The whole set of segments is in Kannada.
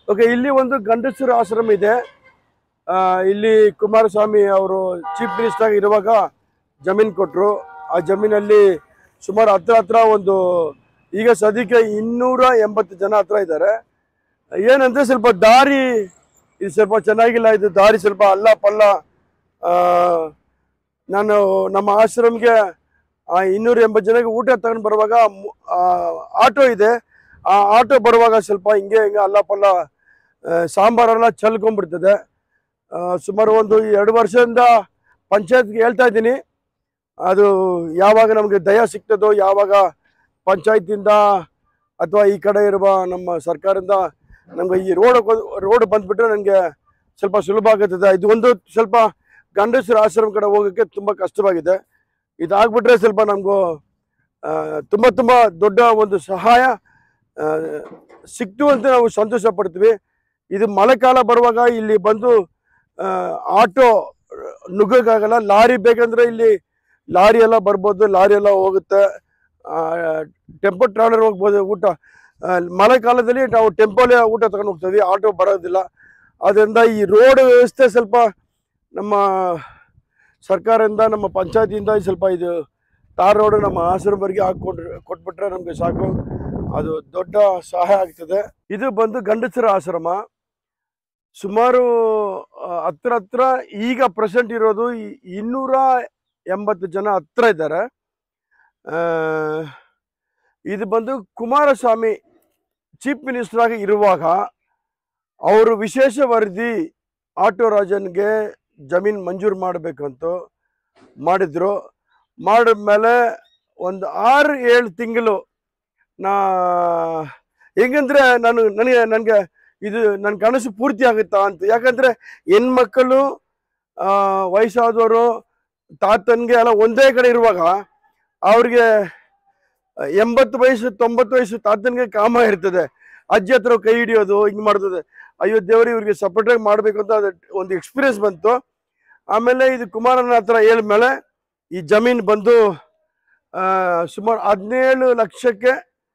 ಓಕೆ ಇಲ್ಲಿ ಒಂದು ಗಂಡಸರ ಆಶ್ರಮ ಇದೆ ಆ, ಇಲ್ಲಿ ಕುಮಾರಸ್ವಾಮಿ ಅವರು ಚೀಫ್ ಮಿನಿಸ್ಟರ್ ಆಗಿ ಇರುವಾಗ ಜಮೀನು ಕೊಟ್ಟರು ಆ ಜಮೀನಲ್ಲಿ ಸುಮಾರು ಹತ್ರ ಹತ್ರ ಒಂದು ಈಗ ಸದ್ಯಕ್ಕೆ ಇನ್ನೂರ ಎಂಬತ್ತು ಜನ ಹತ್ರ ಇದ್ದಾರೆ ಏನಂದ್ರೆ ಸ್ವಲ್ಪ ದಾರಿ ಇದು ಸ್ವಲ್ಪ ಚೆನ್ನಾಗಿಲ್ಲ ಇದು ದಾರಿ ಸ್ವಲ್ಪ ಅಲ್ಲ ಪಲ್ಲ ಆ, ನಾನು ನಮ್ಮ ಆಶ್ರಮ್ಗೆ ಆ ಇನ್ನೂರ ಎಂಬತ್ತು ಜನಕ್ಕೆ ಊಟ ತಗೊಂಡು ಬರುವಾಗ ಮು- ಆ, ಆಟೋ ಇದೆ ಆ ಆಟೋ ಬರುವಾಗ ಸ್ವಲ್ಪ ಹಿಂಗೆ ಹಿಂಗೆ ಅಲ್ಲ ಪಲ್ಲ ಆ, ಸಾಂಬಾರೆಲ್ಲ ಚಲ್ಕೊಂಡ್ಬಿಡ್ತದೆ ಆ, ಸುಮಾರು ಒಂದು ಎರಡು ವರ್ಷದಿಂದ ಪಂಚಾಯತ್ಗೆ ಹೇಳ್ತಾ ಇದ್ದೀನಿ ಅದು ಯಾವಾಗ ನಮಗೆ ದಯ ಸಿಗ್ತದೋ ಯಾವಾಗ ಪಂಚಾಯತಿಂದ ಅಥವಾ ಈ ಕಡೆ ಇರುವ ನಮ್ಮ ಸರ್ಕಾರದಿಂದ ನಮ್ಗೆ ಈ ರೋಡ್ ರೋಡ್ ಬಂದ್ಬಿಟ್ರೆ ನನಗೆ ಸ್ವಲ್ಪ ಸುಲಭ ಆಗುತ್ತದೆ ಇದು ಒಂದು ಸ್ವಲ್ಪ ಗಂಡಸರ ಆಶ್ರಮ ಕಡೆ ಹೋಗೋಕ್ಕೆ ತುಂಬ ಕಷ್ಟವಾಗಿದೆ ಇದಾಗ್ಬಿಟ್ರೆ ಸ್ವಲ್ಪ ನಮಗೂ ತುಂಬ ತುಂಬ ದೊಡ್ಡ ಒಂದು ಸಹಾಯ ಆ, ಸಿಕ್ತು ಅಂತ ನಾವು ಸಂತೋಷ ಪಡ್ತೀವಿ ಇದು ಮಳೆಕಾಲ ಬರುವಾಗ ಇಲ್ಲಿ ಬಂದು ಆ, ಆಟೋ ನುಗ್ಗಕ್ಕಾಗಲ್ಲ ಲಾರಿ ಬೇಕಂದ್ರೆ ಇಲ್ಲಿ ಲಾರಿ ಎಲ್ಲ ಬರ್ಬೋದು ಲಾರಿ ಎಲ್ಲ ಹೋಗುತ್ತೆ ಟೆಂಪೋ ಟ್ರಾವೆಲರ್ ಹೋಗ್ಬೋದು ಊಟ ಆ, ಮಳೆಗಾಲದಲ್ಲಿ ನಾವು ಟೆಂಪೋಲೆ ಊಟ ತಗೊಂಡು ಹೋಗ್ತೀವಿ ಆಟೋ ಬರೋದಿಲ್ಲ ಅದರಿಂದ ಈ ರೋಡ್ ವ್ಯವಸ್ಥೆ ಸ್ವಲ್ಪ ನಮ್ಮ ಸರ್ಕಾರದಿಂದ ನಮ್ಮ ಪಂಚಾಯತಿಯಿಂದ ಸ್ವಲ್ಪ ಇದು ತಾರ್ ರೋಡ್ ನಮ್ಮ ಆಶ್ರಮವರೆಗೆ ಹಾಕ್ಕೊಂಡ್ರೆ ಕೊಟ್ಬಿಟ್ರೆ ನಮಗೆ ಸಾಕು ಅದು ದೊಡ್ಡ ಸಹಾಯ ಆಗ್ತದೆ ಇದು ಬಂದು ಗಂಡಸರ ಆಶ್ರಮ ಸುಮಾರು ಆ, ಹತ್ರ ಹತ್ರ ಈಗ ಪ್ರೆಸೆಂಟ್ ಇರೋದು ಈ- ಇನ್ನೂರ ಎಂಬತ್ತು ಜನ ಹತ್ರ ಇದ್ದಾರೆ ಆ, ಇದು ಬಂದು ಕುಮಾರಸ್ವಾಮಿ ಚೀಫ್ ಮಿನಿಸ್ಟರ್ ಆಗಿ ಇರುವಾಗ ಅವರು ವಿಶೇಷ ವರದಿ ಆಟೋ ರಾಜನ್ಗೆ ಜಮೀನು ಮಂಜೂರು ಮಾಡಬೇಕಂತ ಮಾಡಿದ್ರು ಮಾಡಿದ್ಮೇಲೆ ಒಂದು ಆರು ಏಳು ತಿಂಗಳು ನಾ ಹೆಂಗಂದ್ರೆ ನಾನು ನನಗೆ ನನಗೆ ಇದು ನನ್ನ ಕನಸು ಪೂರ್ತಿ ಆಗುತ್ತಾ ಅಂತ ಯಾಕಂದ್ರೆ ಹೆಣ್ಮಕ್ಕಳು ಆ, ವಯಸ್ಸಾದವರು ತಾತನ್ಗೆ ಎಲ್ಲ ಒಂದೇ ಕಡೆ ಇರುವಾಗ ಅವ್ರಿಗೆ ಎಂಬತ್ತು ವಯಸ್ಸು ತೊಂಬತ್ತು ವಯಸ್ಸು ತಾತನ್ಗೆ ಕಾಮ ಇರ್ತದೆ ಅಜ್ಜಿ ಹತ್ರ ಕೈ ಹಿಡಿಯೋದು ಹಿಂಗೆ ಮಾಡ್ತದೆ ಅಯ್ಯೋ ದೇವರು ಇವ್ರಿಗೆ ಸಪ್ರೇಟಾಗಿ ಮಾಡಬೇಕು ಅಂತ ಅದು ಒಂದು ಎಕ್ಸ್ಪೀರಿಯನ್ಸ್ ಬಂತು ಆಮೇಲೆ ಇದು ಕುಮಾರನ ಹತ್ರ ಹೇಳ್ಮೇಲೆ ಈ ಜಮೀನು ಬಂದು ಆ, ಸುಮಾರು ಹದಿನೇಳು ಲಕ್ಷಕ್ಕೆ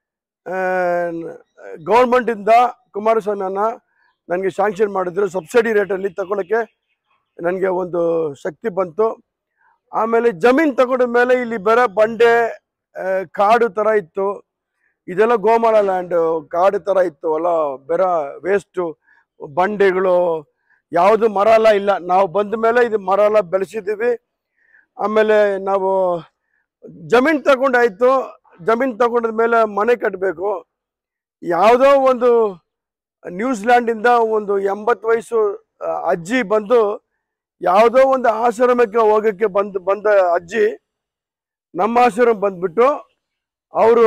ಗೌರ್ಮೆಂಟಿಂದ ಕುಮಾರಸ್ವಾಮಿಯನ್ನ ನನಗೆ ಶಾಂಕ್ಷನ್ ಮಾಡಿದ್ರು ಸಬ್ಸಿಡಿ ರೇಟಲ್ಲಿ ತಗೊಳಕ್ಕೆ ನನಗೆ ಒಂದು ಶಕ್ತಿ ಬಂತು ಆಮೇಲೆ ಜಮೀನು ತಗೊಂಡ ಮೇಲೆ ಇಲ್ಲಿ ಬರೋ ಬಂಡೆ ಆ, ಕಾಡು ಥರ ಇತ್ತು ಇದೆಲ್ಲ ಗೋಮಾಳ ಲ್ಯಾಂಡ್ ಕಾಡು ಥರ ಇತ್ತು ಅಲ್ಲ ಬೇರೆ ವೇಸ್ಟು ಬಂಡೆಗಳು ಯಾವುದು ಮರ ಎಲ್ಲ ಇಲ್ಲ ನಾವು ಬಂದ ಮೇಲೆ ಇದು ಮರ ಎಲ್ಲ ಬೆಳೆಸಿದ್ದೀವಿ ಆಮೇಲೆ ನಾವು ಜಮೀನು ತಗೊಂಡಾಯ್ತು ಜಮೀನು ತಗೊಂಡ ಮೇಲೆ ಮನೆ ಕಟ್ಟಬೇಕು ಯಾವುದೋ ಒಂದು ನ್ಯೂಜಿಲ್ಯಾಂಡಿಂದ ಒಂದು ಎಂಬತ್ತು ವಯಸ್ಸು ಆ, ಅಜ್ಜಿ ಬಂದು ಯಾವುದೋ ಒಂದು ಆಶ್ರಮಕ್ಕೆ ಹೋಗೋಕ್ಕೆ ಬಂದು ಬಂದ ಅಜ್ಜಿ ನಮ್ಮ ಆಶ್ರಮ ಬಂದ್ಬಿಟ್ಟು ಅವರು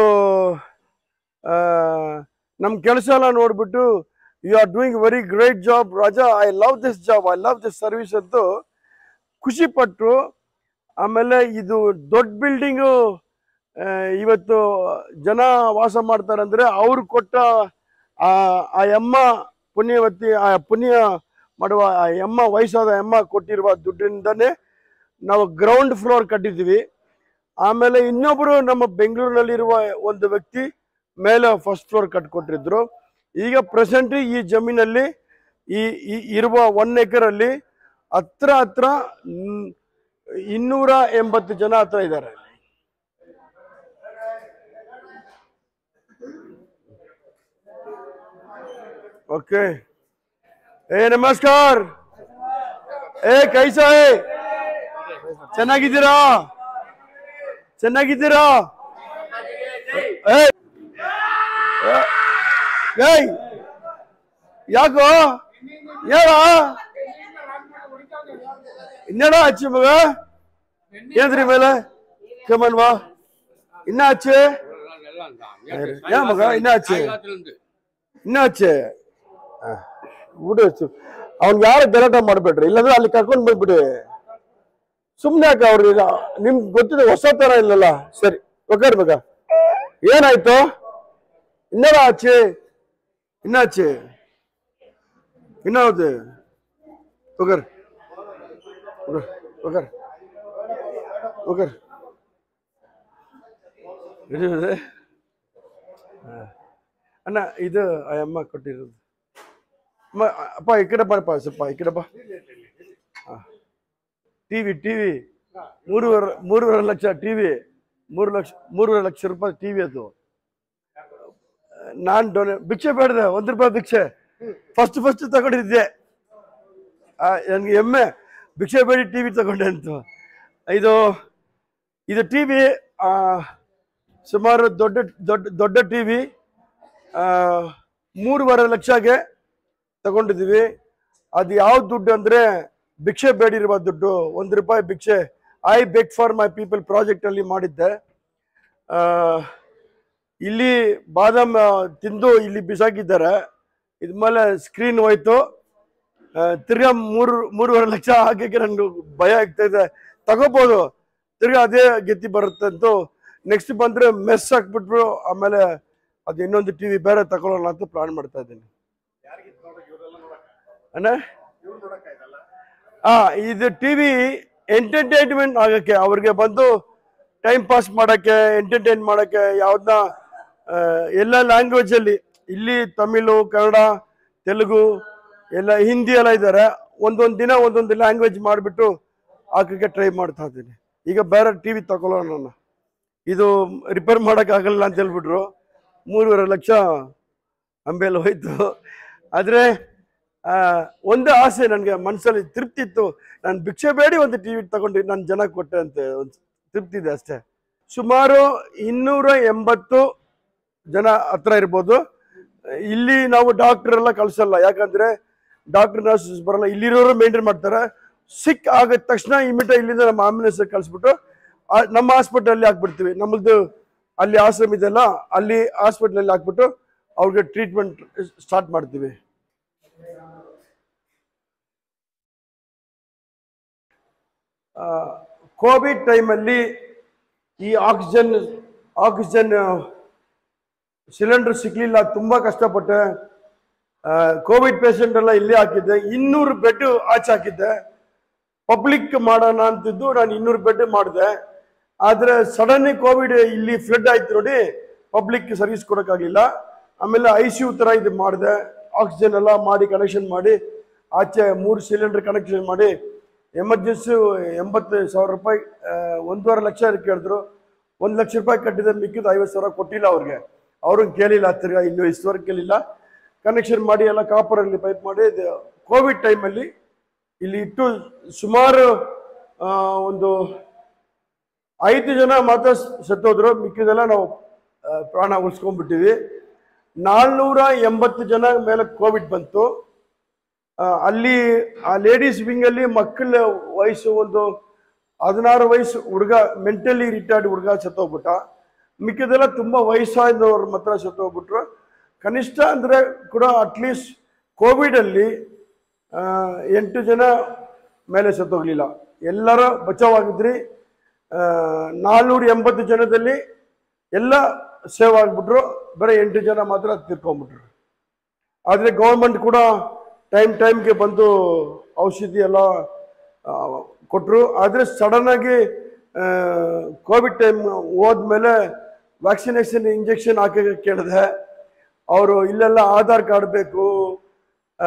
ನಮ್ಮ ಕೆಲಸ ಎಲ್ಲ ನೋಡ್ಬಿಟ್ಟು you are doing very great job ರಾಜಾ I love this job I love this service ಅಂತ ಖುಷಿ ಪಟ್ಟರು ಆಮೇಲೆ ಇದು ದೊಡ್ಡ ಬಿಲ್ಡಿಂಗು ಇವತ್ತು ಜನ ವಾಸ ಮಾಡ್ತಾರೆ ಅಂದ್ರೆ ಅವ್ರು ಕೊಟ್ಟ ಆ ಆ ಎಮ್ಮ ಪುಣ್ಯವತಿ ಆ ಪುಣ್ಯ ಮಾಡುವ ಆ ಎಮ್ಮ ವಯಸ್ಸಾದ ಎಮ್ಮ ಕೊಟ್ಟಿರುವ ದುಡ್ಡಿಂದನೇ ನಾವು ಗ್ರೌಂಡ್ ಫ್ಲೋರ್ ಕಟ್ಟಿದ್ದೀವಿ ಆಮೇಲೆ ಇನ್ನೊಬ್ಬರು ನಮ್ಮ ಬೆಂಗಳೂರಿನಲ್ಲಿರುವ ಒಂದು ವ್ಯಕ್ತಿ ಮೇಲೆ ಫಸ್ಟ್ ಫ್ಲೋರ್ ಕಟ್ಕೊಟ್ಟಿದ್ರು ಈಗ ಪ್ರೆಸೆಂಟ್ ಈ ಜಮೀನಲ್ಲಿ ಈ ಈ ಇರುವ ಒನ್ ಎಕರಲ್ಲಿ ಹತ್ರ ಹತ್ರ ನ್- ಇನ್ನೂರ ಎಂಬತ್ತು ಜನ ಹತ್ರ ಇದ್ದಾರೆ ಓಕೆ ಏ ನಮಸ್ಕಾರ ಏ ಕೈಸ ಏ ಚೆನ್ನಾಗಿದ್ದೀರಾ ಚೆನ್ನಾಗಿದ್ದೀರಾ ಏ ಏ- ಏಯ್ ಯಾಕೋ ಹೇಳ ಇನ್ನೇಡ ಹಚ್ಚಿ ಮಗ ಏನ್ರಿ ಮೇಲೆ ಕಮನ್ ವಾ ಇನ್ನ ಹಚ್ಚಿ ಯಾ ಮಗ ಇನ್ನ ಹಚ್ಚಿ ಇನ್ನ ಹಚ್ಚಿ ಬಿಡು ಅವ್ನ್ ಯಾರು ಗಲಾಟೆ ಮಾಡ್ಬೇಡ್ರಿ ಇಲ್ಲಾಂದ್ರೆ ಅಲ್ಲಿ ಕರ್ಕೊಂಡ್ ಬಂದ್ಬಿಡಿ ಸುಮ್ನೆ ಯಾಕೆ ಅವ್ರಿಗೆ ನಿಮ್ಗೆ ಗೊತ್ತಿದೆ ಹೊಸ ತರ ಇಲ್ಲಲ್ಲ ಸರಿ ಒಗ್ಗರ್ ಮಗ ಏನಾಯ್ತು ಇನ್ನೇನ ಆಚೆ ಇನ್ನಾಚೆ ಇನ್ನಾವುದು ಒಗರ್ ಒಗರ್ ಒಗರ್ ಒಗರ್ ಹಿಡಿಯುವುದೇ? ಹಾ. ಅಣ್ಣ ಇದು ಆ ಅಮ್ಮ ಕೊಟ್ಟಿರೋದು ಮ- ಅಪ್ಪ ಈ ಕಡೆ ಬರಪ್ಪ ಸ್ವಲ್ಪ ಈ ಕಡೆ ಬಾ ಟಿವಿ ಟಿವಿ ಮೂರುವರೆ ಮೂರುವರೆ ಲಕ್ಷ ಟಿವಿ ಮೂರು ಲಕ್ಷ ಮೂರುವರೆ ಲಕ್ಷ ರೂಪಾಯಿ ಟಿವಿ ಅದು ನಾನ್ ಡೊನೇ ಭಿಕ್ಷೆ ಬೇಡದೆ ಒಂದ್ ರೂಪಾಯಿ ಭಿಕ್ಷೆ ಫಸ್ಟ್ ಫಸ್ಟ್ ತಗೊಂಡಿದ್ದೆ ಆ, ನನ್ಗೆ ಹೆಮ್ಮೆ ಭಿಕ್ಷೆ ಬೇಡಿ ಟಿವಿ ತಗೊಂಡೆ ಅಂತ ಇದು ಇದು ಟಿವಿ ಸುಮಾರು ದೊಡ್ಡ ದೊಡ್ಡ ದೊಡ್ಡ ಟಿವಿ ಮೂರುವರೆ ಲಕ್ಷಗೆ ತಗೊಂಡಿದ್ದೀವಿ ಅದು ಯಾವ ದುಡ್ಡು ಅಂದ್ರೆ ಭಿಕ್ಷೆ ಬೇಡಿರುವ ದುಡ್ಡು ಒಂದು ರೂಪಾಯಿ ಭಿಕ್ಷೆ ಐ ಬೆಕ್ ಫಾರ್ ಮೈ ಪೀಪಲ್ ಪ್ರಾಜೆಕ್ಟ್ ಅಲ್ಲಿ ಮಾಡಿದ್ದೆ ಆ, ಇಲ್ಲಿ ಬಾದಾಮ್ ಆ, ತಿಂದು ಇಲ್ಲಿ ಬಿಸಾಕಿದ್ದಾರೆ ಇದ್ಮೇಲೆ ಸ್ಕ್ರೀನ್ ಹೋಯ್ತು ಆ, ತಿರ್ಗಾ ಮೂರು ಮೂರುವರೆ ಲಕ್ಷ ಹಾಕಕ್ಕೆ ನನ್ಗೆ ಭಯ ಆಗ್ತಾ ಇದೆ ತಗೋಬಹುದು ತಿರ್ಗಾ ಅದೇ ಗೆತಿ ಬರುತ್ತೆ ಅಂತ ನೆಕ್ಸ್ಟ್ ಬಂದ್ರೆ ಮೆಸ್ ಹಾಕ್ಬಿಟ್ರು ಆಮೇಲೆ ಅದು ಇನ್ನೊಂದು ಟಿವಿ ಬೇರೆ ತಗೊಳ್ಳೋಣ ಅಂತ ಪ್ಲಾನ್ ಮಾಡ್ತಾ ಇದ್ದೀನಿ ಅಣ್ಣ ಆ ಇದು ಟಿವಿ ಎಂಟರ್ಟೈನ್ಮೆಂಟ್ ಆಗಕ್ಕೆ ಅವ್ರಿಗೆ ಬಂದು ಟೈಮ್ ಪಾಸ್ ಮಾಡಕ್ಕೆ ಎಂಟರ್ಟೈನ್ ಮಾಡಕ್ಕೆ ಯಾವ್ದನ್ನ ಆ, ಎಲ್ಲ ಲ್ಯಾಂಗ್ವೇಜ್ ಅಲ್ಲಿ ಇಲ್ಲಿ ತಮಿಳು ಕನ್ನಡ ತೆಲುಗು ಎಲ್ಲ ಹಿಂದಿ ಎಲ್ಲ ಇದ್ದಾರೆ ಒಂದೊಂದು ದಿನ ಒಂದೊಂದು ಲ್ಯಾಂಗ್ವೇಜ್ ಮಾಡಿಬಿಟ್ಟು ಹಾಕಕ್ಕೆ ಟ್ರೈ ಮಾಡ್ತಾ ಇದ್ದೀನಿ ಈಗ ಬೇರೆ ಟಿವಿ ತಗೊಳ್ಳೋಣ ನಾನು ಇದು ರಿಪೇರ್ ಆಗಲ್ಲ ಅಂತ ಹೇಳ್ಬಿಟ್ರು ಮೂರುವರೆ ಲಕ್ಷ ಅಂಬೇಲ್ ಹೋಯ್ತು ಆದರೆ ಒಂದು ಆಸೆ ನನಗೆ ಮನಸ್ಸಲ್ಲಿ ತೃಪ್ತಿ ಇತ್ತು ನಾನು ಭಿಕ್ಷೆ ಬೇಡಿ ಒಂದು ಟಿವಿ ತಗೊಂಡು ನಾನು ಜನ ಕೊಟ್ಟೆ ಅಂತ ಒಂದು ತೃಪ್ತಿ ಇದೆ ಅಷ್ಟೇ ಸುಮಾರು ಇನ್ನೂರ ಎಂಬತ್ತು ಜನ ಹತ್ರ ಇರ್ಬೋದು ಇಲ್ಲಿ ನಾವು ಡಾಕ್ಟರ್ ಎಲ್ಲ ಕಳ್ಸಲ್ಲ ಯಾಕಂದ್ರೆ ಡಾಕ್ಟರ್ ನರ್ಸಸ್ ಬರಲ್ಲ ಇಲ್ಲಿರೋರು ಮೇಂಟೈನ್ ಮಾಡ್ತಾರೆ ಸಿಕ್ ಆಗಿದ ತಕ್ಷಣ ಇಮಿಟ ಇಲ್ಲಿಂದ ನಮ್ಮ ಆಂಬುಲೆನ್ಸ್ ಕಳಿಸ್ಬಿಟ್ಟು ಆ- ನಮ್ಮ ಹಾಸ್ಪಿಟಲ್ ಹಾಕ್ಬಿಡ್ತೀವಿ ನಮ್ಮದು ಅಲ್ಲಿ ಆಶ್ರಮ ಇದೆಲ್ಲ ಅಲ್ಲಿ ಹಾಸ್ಪಿಟಲ್ ಹಾಕ್ಬಿಟ್ಟು ಅವ್ರಿಗೆ ಟ್ರೀಟ್ಮೆಂಟ್ ಸ್ಟಾರ್ಟ್ ಮಾಡ್ತೀವಿ ಕೋವಿಡ್ ಟೈಮಲ್ಲಿ ಈ ಆಕ್ಸಿಜನ್ ಆಕ್ಸಿಜನ್ ಸಿಲಿಂಡರ್ ಸಿಗ್ಲಿಲ್ಲ ತುಂಬಾ ಕಷ್ಟಪಟ್ಟೆ ಕೋವಿಡ್ ಪೇಷಂಟ್ ಎಲ್ಲ ಇಲ್ಲೇ ಹಾಕಿದ್ದೆ ಇನ್ನೂರು ಬೆಡ್ ಆಚೆ ಹಾಕಿದ್ದೆ ಪಬ್ಲಿಕ್ ಮಾಡೋಣ ಅಂತಿದ್ದು ನಾನು ಇನ್ನೂರು ಬೆಡ್ ಮಾಡಿದೆ ಆದ್ರೆ ಸಡನ್ ಕೋವಿಡ್ ಇಲ್ಲಿ ಫ್ಲಡ್ ಆಯ್ತು ನೋಡಿ ಪಬ್ಲಿಕ್ ಸರ್ವಿಸ್ ಕೊಡೋಕ್ಕಾಗಲಿಲ್ಲ ಆಮೇಲೆ ಐ ಸಿ ಯು ಥರ ಇದು ಮಾಡಿದೆ ಆಕ್ಸಿಜನ್ ಎಲ್ಲ ಮಾಡಿ ಕನೆಕ್ಷನ್ ಮಾಡಿ ಆಚೆ ಮೂರು ಸಿಲಿಂಡರ್ ಕನೆಕ್ಷನ್ ಮಾಡಿ ಎಮರ್ಜೆನ್ಸಿ ಎಂಬತ್ತು ಸಾವಿರ ರೂಪಾಯಿ ಆ, ಒಂದೂವರೆ ಲಕ್ಷ ಕೇಳಿದ್ರು ಒಂದು ಲಕ್ಷ ರೂಪಾಯಿ ಕಟ್ಟಿದ್ರೆ ಮಿಕ್ಕಿದ್ದು ಐವತ್ತು ಸಾವಿರ ಕೊಟ್ಟಿಲ್ಲ ಅವ್ರಿಗೆ ಅವ್ರನ್ನ ಕೇಳಿಲ್ಲ ತಿರ್ಗಾ ಇನ್ನೂ ಇಷ್ಟವರೆಗೆ ಕೇಳಿಲ್ಲ ಕನೆಕ್ಷನ್ ಮಾಡಿ ಎಲ್ಲ ಕಾಪರಲ್ಲಿ ಪೈಪ್ ಮಾಡಿ ಕೋವಿಡ್ ಟೈಮಲ್ಲಿ ಇಲ್ಲಿ ಇಟ್ಟು ಸುಮಾರು ಆ, ಒಂದು ಐದು ಜನ ಮಾತ್ರ ಸತ್ತೋದ್ರು ಮಿಕ್ಕಿದೆಲ್ಲ ನಾವು ಆ, ಪ್ರಾಣ ಉಳಿಸ್ಕೊಂಡ್ಬಿಟ್ಟಿವಿ ನಾಲ್ನೂರ ಎಂಬತ್ತು ಜನ ಮೇಲೆ ಕೋವಿಡ್ ಬಂತು ಆ, ಅಲ್ಲಿ ಆ ಲೇಡೀಸ್ ವಿಂಗ್ ಅಲ್ಲಿ ಮಕ್ಕಳ ವಯಸ್ಸು ಒಂದು ಹದಿನಾರು ವಯಸ್ಸು ಹುಡುಗ ಮೆಂಟಲಿ ರಿಟೈರ್ಡ್ ಹುಡುಗ ಸತ್ತೋಗ್ಬಿಟ್ಟ ಮಿಕ್ಕಿದೆಲ್ಲ ತುಂಬಾ ವಯಸ್ಸಾದವ್ರ ಮಾತ್ರ ಸತ್ತೋಗ್ಬಿಟ್ರು ಕನಿಷ್ಠ ಅಂದ್ರೆ ಕೂಡ ಅಟ್ಲೀಸ್ಟ್ ಕೋವಿಡ್ ಅಲ್ಲಿ ಆ, ಎಂಟು ಜನ ಮೇಲೆ ಸತ್ತೋಗ್ಲಿಲ್ಲ ಎಲ್ಲರೂ ಬಚಾವಾಗಿದ್ರಿ ನಾಲ್ನೂರ ಎಂಬತ್ತು ಜನದಲ್ಲಿ ಎಲ್ಲ ಸೇವ್ ಆಗ್ಬಿಟ್ರು ಬರೀ ಎಂಟು ಜನ ಮಾತ್ರ ತಿರ್ಕೊಂಡ್ಬಿಟ್ರು ಆದರೆ ಗೌರ್ಮೆಂಟ್ ಕೂಡ ಟೈಮ್ ಟೈಮ್ಗೆ ಬಂದು ಔಷಧಿ ಎಲ್ಲ ಕೊಟ್ಟರು ಆದರೆ ಸಡನ್ನಾಗಿ ಕೋವಿಡ್ ಟೈಮ್ ಹೋದ್ಮೇಲೆ ವ್ಯಾಕ್ಸಿನೇಷನ್ ಇಂಜೆಕ್ಷನ್ ಹಾಕಕ್ಕೆ ಕೇಳಿದೆ ಅವರು ಇಲ್ಲೆಲ್ಲ ಆಧಾರ್ ಕಾರ್ಡ್ ಬೇಕು ಆ,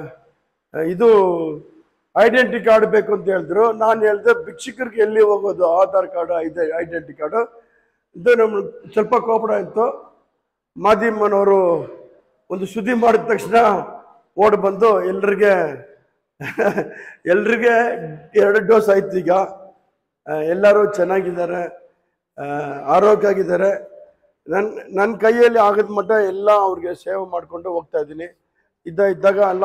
ಇದು ಐಡೆಂಟಿ ಕಾರ್ಡ್ ಬೇಕು ಅಂತ ಹೇಳಿದ್ರು ನಾನು ಹೇಳಿದೆ ಭಿಕ್ಷುಕರಿಗೆ ಎಲ್ಲಿ ಹೋಗೋದು ಆಧಾರ್ ಕಾರ್ಡ್ ಇದೆ ಐಡೆಂಟಿ ಕಾರ್ಡು ಇದು ನಮ್ಮ ಸ್ವಲ್ಪ ಕೋಪಡ ಇತ್ತು ಮಾಧ್ಯಮನವರು ಒಂದು ಸುದ್ದಿ ಮಾಡಿದ ತಕ್ಷಣ ಓಡ್ ಬಂದು ಎಲ್ರಿಗೆ ಎಲ್ರಿಗೆ ಎರಡು ಡೋಸ್ ಆಯ್ತು ಈಗ ಆ, ಎಲ್ಲರೂ ಚೆನ್ನಾಗಿದ್ದಾರೆ ಆ, ಆರೋಗ್ಯ ಆಗಿದ್ದಾರೆ ನನ್ನ ನನ್ನ ಕೈಯಲ್ಲಿ ಆಗದ ಮಟ್ಟ ಎಲ್ಲ ಅವ್ರಿಗೆ ಸೇವೆ ಮಾಡಿಕೊಂಡು ಹೋಗ್ತಾ ಇದ್ದೀನಿ ಇದ್ದ ಇದ್ದಾಗ ಅಲ್ಲ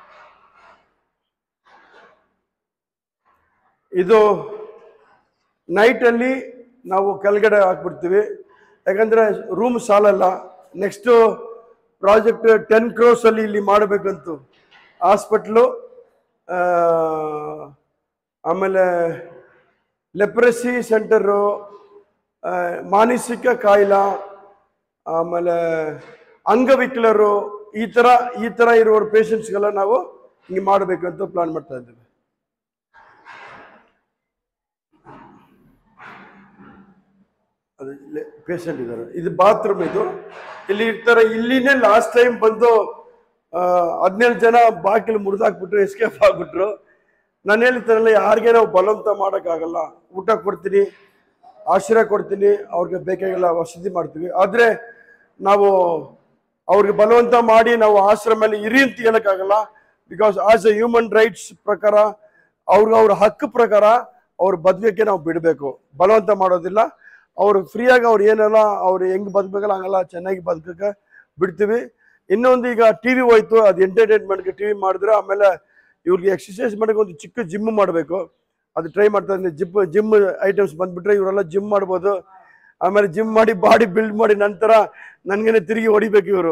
ಇದು ನೈಟಲ್ಲಿ ನಾವು ಕೆಳಗಡೆ ಹಾಕ್ಬಿಡ್ತೀವಿ ಯಾಕಂದ್ರೆ ರೂಮ್ ಸಾಲಲ್ಲ ನೆಕ್ಸ್ಟು ಪ್ರಾಜೆಕ್ಟ್ ಟೆನ್ ಕ್ರೋಸ್ ಅಲ್ಲಿ ಇಲ್ಲಿ ಮಾಡಬೇಕಂತು ಹಾಸ್ಪಿಟ್ಲು ಆಮೇಲೆ ಲೆಪ್ರೆಸಿ ಸೆಂಟರು ಮಾನಸಿಕ ಕಾಯಿಲೆ ಆಮೇಲೆ ಅಂಗವಿಕಲರು ಈ ಥರ ಈ ಥರ ಇರುವವ್ರ ಪೇಷಂಟ್ಸ್ಗೆಲ್ಲ ನಾವು ಹಿಂಗೆ ಮಾಡಬೇಕಂತ ಪ್ಲಾನ್ ಮಾಡ್ತಾ ಇದ್ದೀವಿ ಅದು ಪೇಷಂಟ್ ಇದ್ದಾರೆ ಇದು ಬಾತ್ರೂಮ್ ಇದು ಇಲ್ಲಿ ಇರ್ತಾರೆ ಇಲ್ಲಿನೇ ಲಾಸ್ಟ್ ಟೈಮ್ ಬಂದು ಹದಿನೇಳು ಜನ ಬಾಗಿಲು ಮುರಿದಾಕ್ಬಿಟ್ರು ಎಸ್ಕೇಪ್ ಆಗ್ಬಿಟ್ರು ನಾನು ಹೇಳ್ತಾರಲ್ಲ ಯಾರಿಗೆ ನಾವು ಬಲವಂತ ಮಾಡೋಕ್ಕಾಗಲ್ಲ ಊಟ ಕೊಡ್ತೀನಿ ಆಶ್ರಯ ಕೊಡ್ತೀನಿ ಅವ್ರಿಗೆ ಬೇಕಾಗಿಲ್ಲ ವಸತಿ ಮಾಡ್ತೀವಿ ಆದರೆ ನಾವು ಅವ್ರಿಗೆ ಬಲವಂತ ಮಾಡಿ ನಾವು ಆಶ್ರಮದಲ್ಲಿ ಇರಿ ಅಂತ ಹೇಳಕ್ಕಾಗಲ್ಲ because as a human rights ಪ್ರಕಾರ ಅವ್ರಿಗೆ ಅವ್ರ ಹಕ್ಕು ಪ್ರಕಾರ ಅವ್ರ ಬದುಕಕ್ಕೆ ನಾವು ಬಿಡಬೇಕು ಬಲವಂತ ಮಾಡೋದಿಲ್ಲ ಅವ್ರು ಫ್ರೀಯಾಗಿ ಅವ್ರು ಏನಲ್ಲ ಅವ್ರು ಹೆಂಗ್ ಬದುಕಬೇಕಲ್ಲ ಹಂಗಲ್ಲ ಚೆನ್ನಾಗಿ ಬದುಕಕ್ಕೆ ಬಿಡ್ತೀವಿ ಇನ್ನೊಂದು ಈಗ ಟಿ ವಿ ಹೋಯ್ತು ಅದು ಎಂಟರ್ಟೈನ್ಮೆಂಟ್ಗೆ ಟಿ ವಿ ಮಾಡಿದ್ರೆ ಆಮೇಲೆ ಇವ್ರಿಗೆ ಎಕ್ಸಸೈಸ್ ಮಾಡೋಕೆ ಒಂದು ಚಿಕ್ಕ ಜಿಮ್ ಮಾಡಬೇಕು ಅದು ಟ್ರೈ ಮಾಡ್ತಾ ಇದ್ದೀನಿ ಜಿಮ್ ಜಿಮ್ ಐಟಮ್ಸ್ ಬಂದ್ಬಿಟ್ರೆ ಇವರೆಲ್ಲ ಜಿಮ್ ಮಾಡ್ಬೋದು ಆಮೇಲೆ ಜಿಮ್ ಮಾಡಿ ಬಾಡಿ ಬಿಲ್ಡ್ ಮಾಡಿ ನಂತರ ನನಗೇನೆ ತಿರುಗಿ ಹೊಡಿಬೇಕು ಇವರು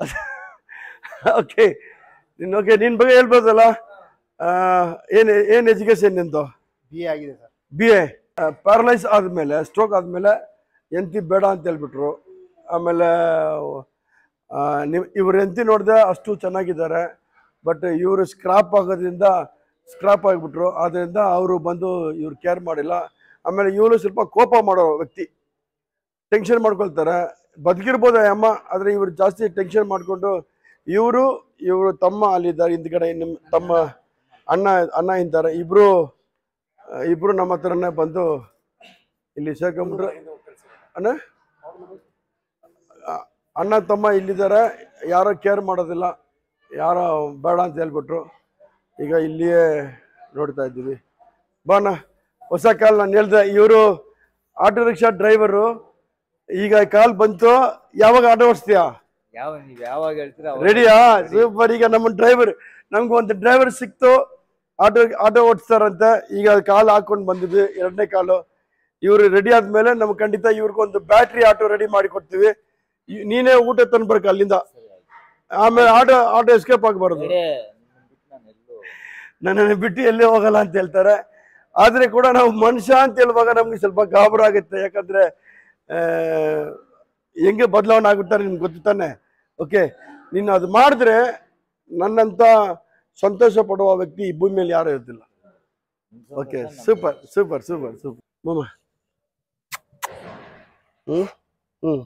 ಓಕೆ ನೀನು ಓಕೆ ನಿನ್ನ ಬಗ್ಗೆ ಹೇಳ್ಬೋದಲ್ಲ ಆ, ಏನ್ ಏನು ಎಜುಕೇಶನ್ ನಿಂದು ಬಿ ಎ ಆಗಿದೆ ಸರ್ ಬಿ ಎ ಪ್ಯಾರಲೈಸ್ ಆದಮೇಲೆ ಸ್ಟ್ರೋಕ್ ಆದಮೇಲೆ ಎಂತಿ ಬೇಡ ಅಂತ ಹೇಳ್ಬಿಟ್ರು ಆಮೇಲೆ ಆ, ನೀವು ಇವ್ರ ಎಂತಿ ನೋಡಿದೆ ಅಷ್ಟು ಚೆನ್ನಾಗಿದ್ದಾರೆ ಬಟ್ ಇವರು ಸ್ಕ್ರಾಪ್ ಆಗೋದ್ರಿಂದ ಸ್ಕ್ರಾಪ್ ಆಗಿಬಿಟ್ರು ಆದ್ದರಿಂದ ಅವರು ಬಂದು ಇವ್ರು ಕೇರ್ ಮಾಡಿಲ್ಲ ಆಮೇಲೆ ಇವರು ಸ್ವಲ್ಪ ಕೋಪ ಮಾಡೋ ವ್ಯಕ್ತಿ ಟೆನ್ಷನ್ ಮಾಡ್ಕೊಳ್ತಾರೆ ಬದುಕಿರ್ಬೋದು ಆ ಅಮ್ಮ ಆದರೆ ಇವರು ಜಾಸ್ತಿ ಟೆನ್ಷನ್ ಮಾಡಿಕೊಂಡು ಇವರು ಇವರು ತಮ್ಮ ಅಲ್ಲಿದ್ದಾರೆ ಹಿಂದ್ಗಡೆ ನಿಮ್ಮ ತಮ್ಮ ಅಣ್ಣ ಅಣ್ಣ ಇದ್ದಾರೆ ಇಬ್ರು ಆ, ಇಬ್ರು ನಮ್ಮ ಹತ್ರನೇ ಬಂದು ಇಲ್ಲಿ ಸೇರ್ಕೊಂಡ್ಬಿಟ್ರು ಅಣ್ಣ ಆ, ಅಣ್ಣ ತಮ್ಮ ಇಲ್ಲಿದ್ದಾರೆ ಯಾರೋ ಕೇರ್ ಮಾಡೋದಿಲ್ಲ ಯಾರೋ ಬೇಡ ಅಂತ ಹೇಳ್ಬಿಟ್ರು ಈಗ ಇಲ್ಲಿಯೇ ನೋಡ್ತಾ ಇದ್ದೀವಿ ಬಾಣ ಹೊಸ ಕಾಲ್ ನಾನು ಹೇಳ್ದೆ ಇವರು ಆಟೋ ರಿಕ್ಷಾ ಡ್ರೈವರು ಈಗ ಕಾಲ್ ಬಂತು ಯಾವಾಗ ಆಟೋ ಓಡಿಸ್ತೀಯಾ ಯಾವ ನೀವ್ ಯಾವಾಗ ಹೇಳ್ತೀರಾ ಅವಾಗ ರೆಡಿಯಾ ಸೂಪರ್ ಈಗ ನಮ್ಮ ಡ್ರೈವರ್ ನಮ್ಗೆ ಒಂದು ಡ್ರೈವರ್ ಸಿಕ್ತು ಆಟೋ ಆಟೋ ಓಡಿಸ್ತಾರಂತೆ ಈಗ ಕಾಲು ಹಾಕೊಂಡು ಬಂದಿದ್ವಿ ಎರಡನೇ ಕಾಲು ಇವರು ರೆಡಿ ಆದ್ಮೇಲೆ ನಮ್ಗೆ ಖಂಡಿತ ಇವ್ರಿಗೊಂದು ಬ್ಯಾಟ್ರಿ ಆಟೋ ರೆಡಿ ಮಾಡಿ ಕೊಡ್ತೀವಿ ಇ- ನೀನೇ ಊಟ ತಂದ್ಬರ್ಕ ಅಲ್ಲಿಂದ ಆಮೇಲೆ ಆಟೋ ಆಟೋ ಎಸ್ಕೇಪ್ ಆಗಬಾರ್ದು ನಡೆ, ನಿಮ್ಮನ್ನ ಬಿಟ್ಟು ನಾನು ಎಲ್ಲೂ ನನ್ನನ್ನು ಬಿಟ್ಟು ಎಲ್ಲೇ ಹೋಗಲ್ಲ ಅಂತ ಹೇಳ್ತಾರೆ ಆದ್ರೆ ಕೂಡ ನಾವು ಮನುಷ್ಯ ಅಂತ ಹೇಳುವಾಗ ನಮ್ಗೆ ಸ್ವಲ್ಪ ಗಾಬರ ಆಗುತ್ತೆ ಯಾಕಂದ್ರೆ ಆ, ಹೆಂಗೆ ಬದಲಾವಣೆ ಆಗುತ್ತಾರೆ ನಿಮ್ಗೆ ಗೊತ್ತು ತಾನೆ ಓಕೆ ನೀನು ಅದು ಮಾಡಿದ್ರೆ ನನ್ನಂತ ಸಂತೋಷ ಪಡುವ ವ್ಯಕ್ತಿ ಈ ಭೂಮಿ ಮೇಲೆ ಯಾರು ಇರ್ತಿಲ್ಲ ನಿಮ್ ಓಕೆ ಸಂತೋಷ ನಮ್ಗೆ ಸೂಪರ್ ಸೂಪರ್ ಸೂಪರ್ ಸೂಪರ್ ಮಾಮ ಹ್ಮ್ ಹ್ಮ್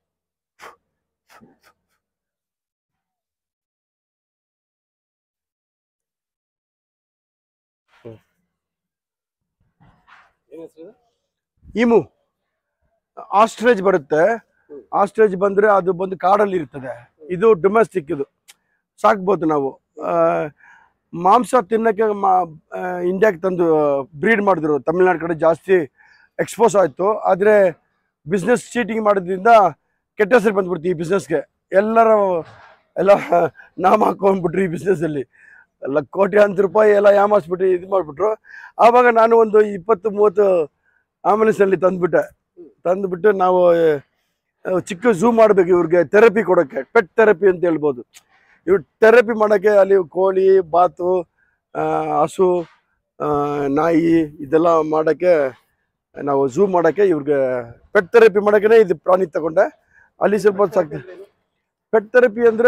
ಇಮು ಆಸ್ಟ್ರೇಜ್ ಬರುತ್ತೆ ಆಸ್ಟ್ರೇಜ್ ಬಂದ್ರೆ ಅದು ಬಂದು ಕಾಡಲ್ಲಿ ಇರ್ತದೆ ಇದು ಡೊಮೆಸ್ಟಿಕ್ ಇದು ಸಾಕ್ಬೋದು ನಾವು ಆ, ಮಾಂಸ ತಿನ್ನಕ್ಕೆ ಮಾ ಇಂಡಿಯಾಗೆ ತಂದು ಬ್ರೀಡ್ ಮಾಡಿದ್ರು ತಮಿಳ್ನಾಡು ಕಡೆ ಜಾಸ್ತಿ ಎಕ್ಸ್ಪೋಸ್ ಆಯಿತು ಆದರೆ ಬಿಸ್ನೆಸ್ ಚೀಟಿಂಗ್ ಮಾಡೋದ್ರಿಂದ ಕೆಟ್ಟ ಹೆಸರು ಬಂದ್ಬಿಡ್ತು ಈ ಬಿಸ್ನೆಸ್ಗೆ ಎಲ್ಲರೂ ಎಲ್ಲ ನಾಮ ಹಾಕೊಂಡ್ಬಿಟ್ರು ಈ ಬಿಸ್ನೆಸ್ಸಲ್ಲಿ ಎಲ್ಲ ಕೋಟ್ಯಾಂತರ ರೂಪಾಯಿ ಎಲ್ಲ ಯಾಮಾರಿಸ್ಬಿಟ್ಟು ಇದು ಮಾಡಿಬಿಟ್ರು ಆವಾಗ ನಾನು ಒಂದು ಇಪ್ಪತ್ತು ಮೂವತ್ತು ಆಂಬುಲೆನ್ಸಲ್ಲಿ ತಂದುಬಿಟ್ಟೆ ತಂದುಬಿಟ್ಟು ನಾವು ಆ, ಚಿಕ್ಕ ಝೂ ಮಾಡಬೇಕು ಇವ್ರಿಗೆ ಥೆರಪಿ ಕೊಡೋಕ್ಕೆ ಪೆಟ್ ಥೆರಪಿ ಅಂತ ಹೇಳ್ಬೋದು ಇವ್ರು ಥೆರಪಿ ಮಾಡೋಕ್ಕೆ ಅಲ್ಲಿ ಕೋಳಿ ಬಾತು ಆ, ಹಸು ಆ, ನಾಯಿ ಇದೆಲ್ಲ ಮಾಡೋಕ್ಕೆ ನಾವು ಝೂ ಮಾಡೋಕ್ಕೆ ಇವ್ರಿಗೆ ಪೆಟ್ ಥೆರಪಿ ಮಾಡೋಕ್ಕೆ ಇದು ಪ್ರಾಣಿ ತಗೊಂಡೆ ಅಲ್ಲಿ ಸ್ವಲ್ಪ ಹೊತ್ತು ಸಾಕ್ತೀನಿ ಪೆಟ್ ಥೆರಪಿ ಅಂದರೆ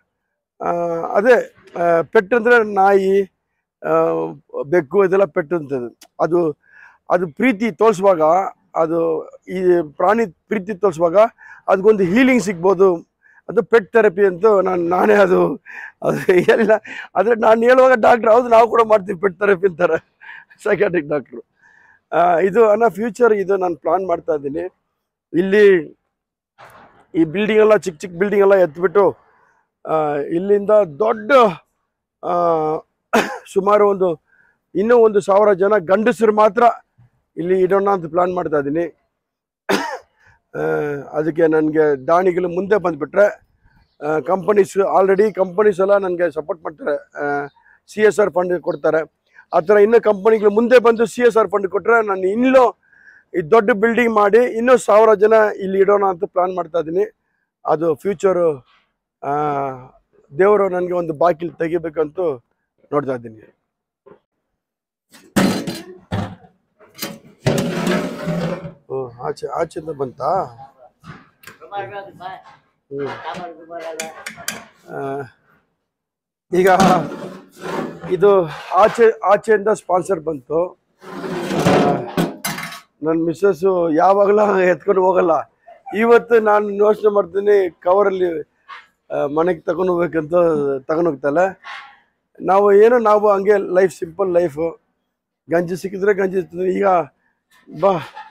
ಅದೇ ಪೆಟ್ ಅಂದರೆ ನಾಯಿ ಆ, ಬೆಕ್ಕು ಇದೆಲ್ಲ ಪೆಟ್ ಅಂತದ್ದು ಅದು ಅದು ಪ್ರೀತಿ ತೋರಿಸುವಾಗ ಅದು ಈ ಪ್ರಾಣಿ ಪ್ರೀತಿ ತೋರಿಸುವಾಗ ಅದಕ್ಕೊಂದು ಹೀಲಿಂಗ್ ಸಿಗ್ಬೋದು ಅದು ಪೆಟ್ ಥೆರಪಿ ಅಂತ ನಾನು ನಾನೇ ಅದು ಅದು ಎಲ್ಲ ಆದರೆ ನಾನು ಹೇಳುವಾಗ ಡಾಕ್ಟ್ರ್ ಹೌದು ನಾವು ಕೂಡ ಮಾಡ್ತೀವಿ ಪೆಟ್ ಥೆರಪಿ ಅಂತಾರೆ ಸೈಕಾಟ್ರಿಕ್ ಡಾಕ್ಟ್ರು ಇದು ಅನ್ನೋ ಫ್ಯೂಚರ್ ಇದು ನಾನು ಪ್ಲಾನ್ ಮಾಡ್ತಾ ಇದ್ದೀನಿ ಇಲ್ಲಿ ಈ ಬಿಲ್ಡಿಂಗ್ ಎಲ್ಲ ಚಿಕ್ಕ ಚಿಕ್ಕ ಬಿಲ್ಡಿಂಗ್ ಎಲ್ಲ ಎತ್ಬಿಟ್ಟು ಆ, ಇಲ್ಲಿಂದ ದೊಡ್ಡ ಆ, ಸುಮಾರು ಒಂದು ಇನ್ನೂ ಒಂದು ಸಾವಿರ ಜನ ಗಂಡಸರು ಮಾತ್ರ ಇಲ್ಲಿ ಇಡೋಣ ಅಂತ ಪ್ಲಾನ್ ಮಾಡ್ತಾ ಇದ್ದೀನಿ ಆ, ಅದಕ್ಕೆ ನನಗೆ ದಾನಿಗಳು ಮುಂದೆ ಬಂದುಬಿಟ್ರೆ ಕಂಪನೀಸ್ ಆಲ್ರೆಡಿ ಕಂಪನೀಸ್ ಎಲ್ಲ ನನಗೆ ಸಪೋರ್ಟ್ ಮಾಡ್ತಾರೆ ಸಿ ಎಸ್ ಆರ್ ಫಂಡ್ ಕೊಡ್ತಾರೆ ಆ ಥರ ಇನ್ನೂ ಕಂಪನಿಗಳು ಮುಂದೆ ಬಂದು ಸಿ ಎಸ್ ಆರ್ ಫಂಡ್ ಕೊಟ್ಟರೆ ನಾನು ಇನ್ನೂ ಈ ದೊಡ್ಡ ಬಿಲ್ಡಿಂಗ್ ಮಾಡಿ ಇನ್ನೂ ಸಾವಿರ ಜನ ಇಲ್ಲಿ ಇಡೋಣ ಅಂತ ಪ್ಲಾನ್ ಮಾಡ್ತಾ ಇದ್ದೀನಿ ಅದು ಫ್ಯೂಚರು ದೇವರು ನನಗೆ ಒಂದು ಬಾಗಿಲು ತೆಗಿಬೇಕಂತ ನೋಡ್ತಾ ಇದ್ದೀನಿ ಓ ಆಚೆ ಆಚೆಯಿಂದ ಬಂತಾ ಹ್ಞೂ ಆ, ಈಗ ಇದು ಆಚೆ ಆಚೆಯಿಂದ ಸ್ಪಾನ್ಸರ್ ಬಂತು ನನ್ನ ಮಿಸ್ಸಸ್ಸು ಯಾವಾಗಲೂ ಎತ್ಕೊಂಡು ಹೋಗಲ್ಲ ಇವತ್ತು ನಾನು ಯೋಚನೆ ಮಾಡ್ತೀನಿ ಕವರಲ್ಲಿ ಮನೆಗೆ ತಗೊಂಡು ಹೋಗ್ಬೇಕಂತ ತಗೊಂಡು ಹೋಗ್ತಾಳೆ ನಾವು ಏನು ನಾವು ಹಂಗೆ ಲೈಫ್ ಸಿಂಪಲ್ ಲೈಫು ಗಂಜಿ ಸಿಕ್ಕಿದ್ರೆ ಗಂಜಿ ತಿಂತೀವಿ. ಈಗ ಬಾ